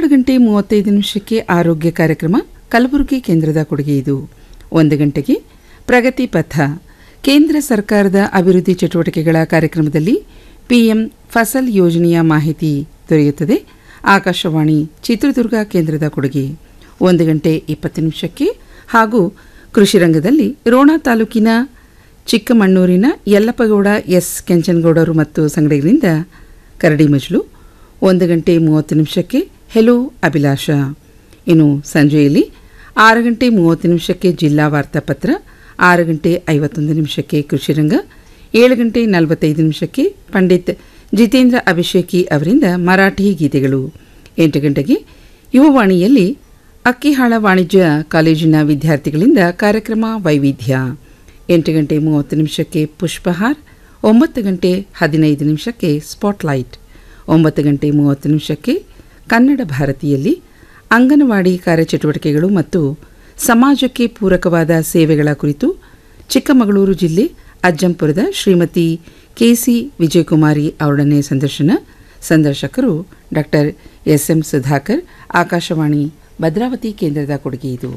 ಗಂಟೆ ಮೂವತ್ತೈದು ನಿಮಿಷಕ್ಕೆ ಆರೋಗ್ಯ ಕಾರ್ಯಕ್ರಮ ಕಲಬುರಗಿ ಕೇಂದ್ರದ ಕೊಡುಗೆ ಇದು ಒಂದು ಗಂಟೆಗೆ ಪ್ರಗತಿ ಪಥ ಕೇಂದ್ರ ಸರ್ಕಾರದ ಅಭಿವೃದ್ಧಿ ಚಟುವಟಿಕೆಗಳ ಕಾರ್ಯಕ್ರಮದಲ್ಲಿ ಪಿಎಂ ಫಸಲ್ ಯೋಜನೆಯ ಮಾಹಿತಿ ದೊರೆಯುತ್ತದೆ ಆಕಾಶವಾಣಿ ಚಿತ್ರದುರ್ಗ ಕೇಂದ್ರದ ಕೊಡುಗೆ ಒಂದು ಗಂಟೆ ಇಪ್ಪತ್ತು ನಿಮಿಷಕ್ಕೆ ಹಾಗೂ ಕೃಷಿ ರಂಗದಲ್ಲಿ ರೋಣ ತಾಲೂಕಿನ ಚಿಕ್ಕಮಣ್ಣೂರಿನ ಯಲ್ಲಪ್ಪಗೌಡ ಎಸ್ ಕೆಂಚನಗೌಡರು ಮತ್ತು ಸಂಗಡಿಗರಿಂದ ಕರಡಿ ಮಜಲು ಒಂದು ಗಂಟೆ ಮೂವತ್ತು ನಿಮಿಷಕ್ಕೆ ಹೆಲೋ ಅಭಿಲಾಷ ಇನ್ನು ಸಂಜೆಯಲ್ಲಿ ಆರು ಗಂಟೆ ಮೂವತ್ತು ನಿಮಿಷಕ್ಕೆ ಜಿಲ್ಲಾ ವಾರ್ತಾಪತ್ರ ಆರು ಗಂಟೆ ಐವತ್ತೊಂದು ನಿಮಿಷಕ್ಕೆ ಕೃಷಿರಂಗ ಏಳು ಗಂಟೆ ನಲವತ್ತೈದು ನಿಮಿಷಕ್ಕೆ ಪಂಡಿತ್ ಜಿತೇಂದ್ರ ಅಭಿಷೇಕಿ ಅವರಿಂದ ಮರಾಠಿ ಗೀತೆಗಳು ಎಂಟು ಗಂಟೆಗೆ ಯುವವಾಣಿಯಲ್ಲಿ ಅಕ್ಕಿಹಾಳ ವಾಣಿಜ್ಯ ಕಾಲೇಜಿನ ವಿದ್ಯಾರ್ಥಿಗಳಿಂದ ಕಾರ್ಯಕ್ರಮ ವೈವಿಧ್ಯ ಎಂಟು ಗಂಟೆ ಮೂವತ್ತು ನಿಮಿಷಕ್ಕೆ ಪುಷ್ಪಹಾರ್ ಒಂಬತ್ತು ಗಂಟೆ ಹದಿನೈದು ನಿಮಿಷಕ್ಕೆ ಸ್ಪಾಟ್ಲೈಟ್ ಒಂಬತ್ತು ಗಂಟೆ ಮೂವತ್ತು ನಿಮಿಷಕ್ಕೆ ಕನ್ನಡ ಭಾರತಿಯಲ್ಲಿ ಅಂಗನವಾಡಿ ಕಾರ್ಯಚಟುವಟಿಕೆಗಳು ಮತ್ತು ಸಮಾಜಕ್ಕೆ ಪೂರಕವಾದ ಸೇವೆಗಳ ಕುರಿತು ಚಿಕ್ಕಮಗಳೂರು ಜಿಲ್ಲೆ ಅಜ್ಜಂಪುರದ ಶ್ರೀಮತಿ ಕೆಸಿ ವಿಜಯಕುಮಾರಿ ಅವರೊಡನೆ ಸಂದರ್ಶನ ಸಂದರ್ಶಕರು doctor S M Sudhakar Akashvani Bhadravati ಕೇಂದ್ರದ ಕೊಡುಗೆ ಇದು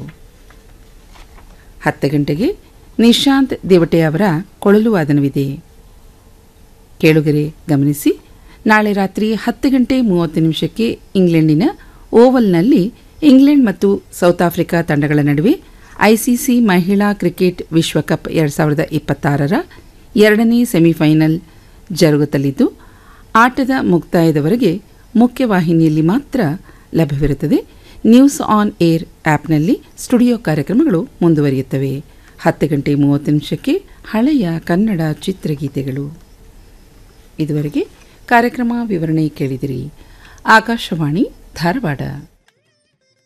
ಹತ್ತು ಗಂಟೆಗೆ ನಿಶಾಂತ್ ದೇವಟೆ ಅವರ ಕೊಳಲು ವಾದನವಿದೆ ಕೇಳುಗರೆ ಗಮನಿಸಿ ನಾಳೆ ರಾತ್ರಿ ಹತ್ತು ಗಂಟೆ ಮೂವತ್ತು ನಿಮಿಷಕ್ಕೆ ಇಂಗ್ಲೆಂಡಿನ ಓವಲ್ನಲ್ಲಿ ಇಂಗ್ಲೆಂಡ್ ಮತ್ತು ಸೌತ್ ಆಫ್ರಿಕಾ ತಂಡಗಳ ನಡುವೆ ಐಸಿಸಿ ಮಹಿಳಾ ಕ್ರಿಕೆಟ್ ವಿಶ್ವಕಪ್ ಎರಡು ಸಾವಿರದ ಇಪ್ಪತ್ತಾರರ ಎರಡನೇ ಸೆಮಿಫೈನಲ್ ಜರುಗುತ್ತಲಿದ್ದು ಆಟದ ಮುಕ್ತಾಯದವರೆಗೆ ಮುಖ್ಯವಾಹಿನಿಯಲ್ಲಿ ಮಾತ್ರ ಲಭ್ಯವಿರುತ್ತದೆ ನ್ಯೂಸ್ ಆನ್ ಏರ್ ಆ್ಯಪ್ನಲ್ಲಿ ಸ್ಟುಡಿಯೋ ಕಾರ್ಯಕ್ರಮಗಳು ಮುಂದುವರಿಯುತ್ತವೆ ಹತ್ತು ಗಂಟೆ ಮೂವತ್ತು ನಿಮಿಷಕ್ಕೆ ಹಳೆಯ ಕನ್ನಡ ಚಿತ್ರಗೀತೆಗಳು ಇದುವರೆಗೆ ಕಾರ್ಯಕ್ರಮ ವಿವರಣೆ ಕೇಳಿದಿರಿ ಆಕಾಶವಾಣಿ ಧಾರವಾಡ